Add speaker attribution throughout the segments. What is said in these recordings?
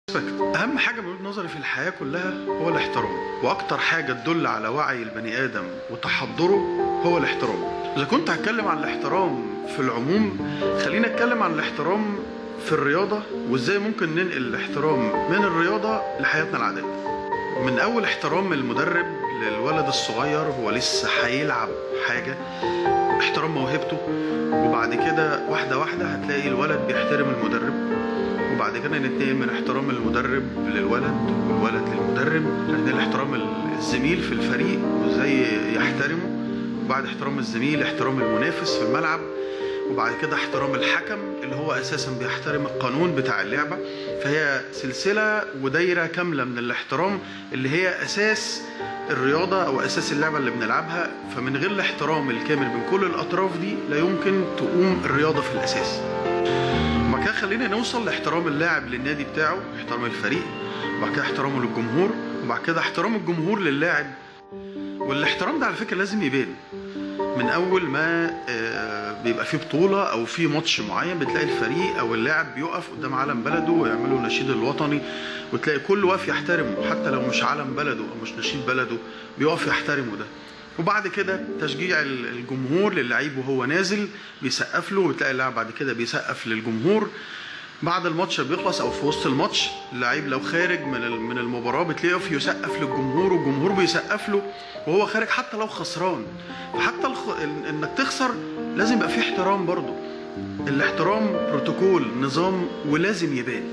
Speaker 1: اهم حاجه من وجهه نظري في الحياه كلها هو الاحترام واكتر حاجه تدل على وعي البني ادم وتحضره هو الاحترام اذا كنت هتكلم عن الاحترام في العموم خلينا اتكلم عن الاحترام في الرياضه وازاي ممكن ننقل الاحترام من الرياضه لحياتنا العاديه من اول احترام المدرب للولد الصغير هو لسه هيلعب حاجه احترام موهبته وبعد كده واحده واحده هتلاقي الولد بيحترم المدرب وبعد كده ننتقل من احترام المدرب للولد والولد للمدرب ننتقل احترام الزميل في الفريق وازاي يحترمه وبعد احترام الزميل احترام المنافس في الملعب وبعد كده احترام الحكم اللي هو اساسا بيحترم القانون بتاع اللعبه فهي سلسله ودايره كامله من الاحترام اللي هي اساس الرياضه او اساس اللعبه اللي بنلعبها فمن غير الاحترام الكامل من كل الاطراف دي لا يمكن تقوم الرياضه في الاساس وبعد كده خلينا نوصل لاحترام اللاعب للنادي بتاعه احترام الفريق وبعد كده احترامه للجمهور وبعد كده احترام الجمهور للاعب والاحترام ده على فكره لازم يبان من اول ما بيبقى في بطوله او في ماتش معين بتلاقي الفريق او اللاعب بيقف قدام علم بلده ويعملوا النشيد الوطني وتلاقي كل واقف يحترمه حتى لو مش علم بلده او مش نشيد بلده بيقف يحترمه ده وبعد كده تشجيع الجمهور للعيب وهو نازل بيسقف له وتلاقي اللاعب بعد كده بيسقف للجمهور بعد الماتش بيخلص او في وسط الماتش اللعيب لو خارج من من المباراه بتلاقيه يسقف للجمهور والجمهور بيسقف له وهو خارج حتى لو خسران فحتى الخ... انك تخسر لازم يبقى في احترام برضه الاحترام بروتوكول نظام ولازم يبان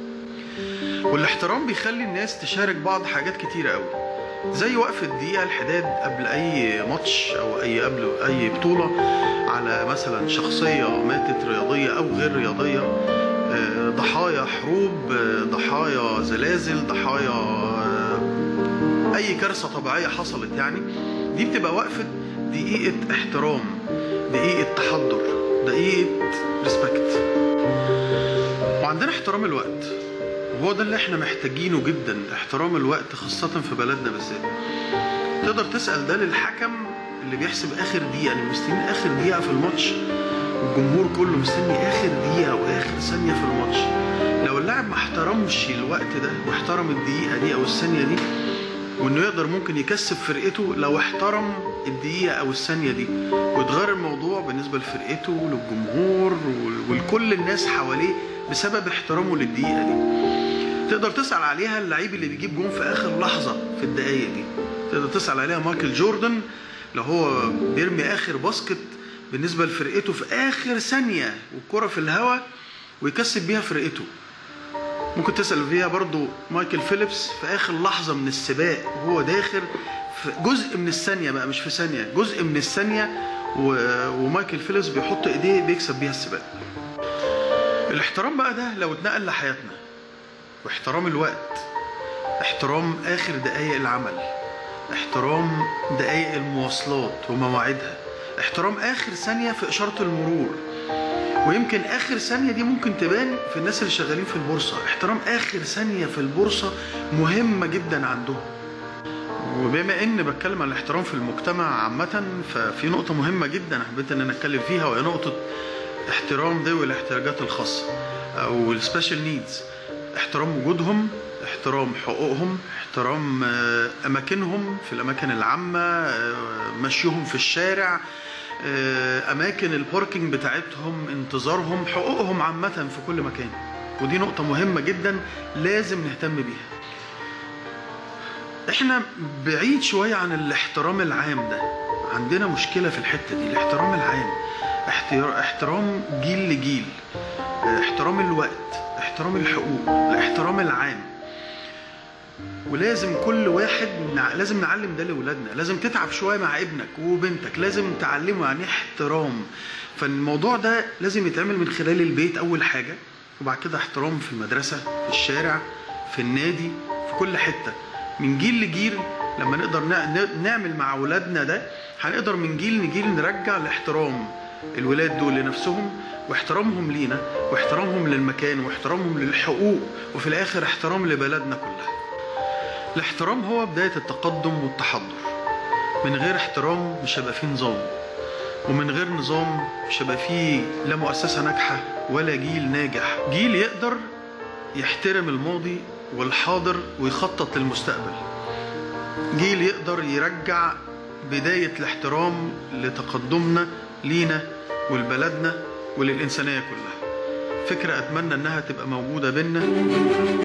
Speaker 1: والاحترام بيخلي الناس تشارك بعض حاجات كتيره قوي زي وقف الدقيقه الحداد قبل اي ماتش او اي قبل اي بطوله على مثلا شخصيه ماتت رياضيه او غير رياضيه ضحايا حروب ضحايا زلازل ضحايا اي كارثه طبيعيه حصلت يعني دي بتبقى وقفه دقيقه احترام دقيقه تحضر دقيقه ريسبكت وعندنا احترام الوقت وهو ده اللي احنا محتاجينه جدا احترام الوقت خاصه في بلدنا بالذات تقدر تسال ده للحكم اللي بيحسب اخر دقيقه اللي مستنيين اخر دقيقه في الماتش والجمهور كله مستني اخر دقيقه واخر ثانيه في الماتش لو اللاعب ما احترمش الوقت ده واحترم الدقيقه دي او الثانيه دي وانه يقدر ممكن يكسب فرقته لو احترم الدقيقه او الثانيه دي ويتغير الموضوع بالنسبه لفرقته وللجمهور ولكل الناس حواليه بسبب احترامه للدقيقه دي تقدر تسال عليها اللعيب اللي بيجيب جون في اخر لحظه في الدقايق دي تقدر تسال عليها مايكل جوردن لو هو بيرمي اخر باسكت بالنسبه لفرقته في اخر ثانيه والكره في الهواء ويكسب بيها فرقته ممكن تسال فيها برضو مايكل فيليبس في اخر لحظه من السباق وهو داخل في جزء من الثانيه بقى مش في ثانيه جزء من الثانيه و... ومايكل فيليبس بيحط ايديه بيكسب بيها السباق الاحترام بقى ده لو اتنقل لحياتنا واحترام الوقت احترام اخر دقايق العمل احترام دقايق المواصلات ومواعيدها احترام اخر ثانيه في اشاره المرور ويمكن اخر ثانيه دي ممكن تبان في الناس اللي شغالين في البورصه احترام اخر ثانيه في البورصه مهمه جدا عندهم وبما ان بتكلم عن الاحترام في المجتمع عامه ففي نقطه مهمه جدا حبيت ان انا اتكلم فيها وهي نقطه احترام ذوي الاحتياجات الخاصه او السبيشال نيدز احترام وجودهم احترام حقوقهم احترام اماكنهم في الاماكن العامه مشيهم في الشارع اماكن الباركينج بتاعتهم انتظارهم حقوقهم عامه في كل مكان ودي نقطه مهمه جدا لازم نهتم بيها احنا بعيد شويه عن الاحترام العام ده عندنا مشكله في الحته دي الاحترام العام احترام جيل لجيل احترام الوقت احترام الحقوق الاحترام العام ولازم كل واحد نع... لازم نعلم ده لاولادنا لازم تتعب شويه مع ابنك وبنتك لازم تعلمه يعني احترام فالموضوع ده لازم يتعمل من خلال البيت اول حاجه وبعد كده احترام في المدرسه في الشارع في النادي في كل حته من جيل لجيل لما نقدر نعمل مع اولادنا ده هنقدر من جيل لجيل نرجع الاحترام الولاد دول لنفسهم واحترامهم لينا واحترامهم للمكان واحترامهم للحقوق وفي الاخر احترام لبلدنا كلها الاحترام هو بداية التقدم والتحضر من غير احترام مش هيبقى فيه نظام ومن غير نظام مش هيبقى فيه لا مؤسسة ناجحة ولا جيل ناجح جيل يقدر يحترم الماضي والحاضر ويخطط للمستقبل جيل يقدر يرجع بداية الاحترام لتقدمنا لينا ولبلدنا وللإنسانية كلها فكرة أتمنى إنها تبقى موجودة بينا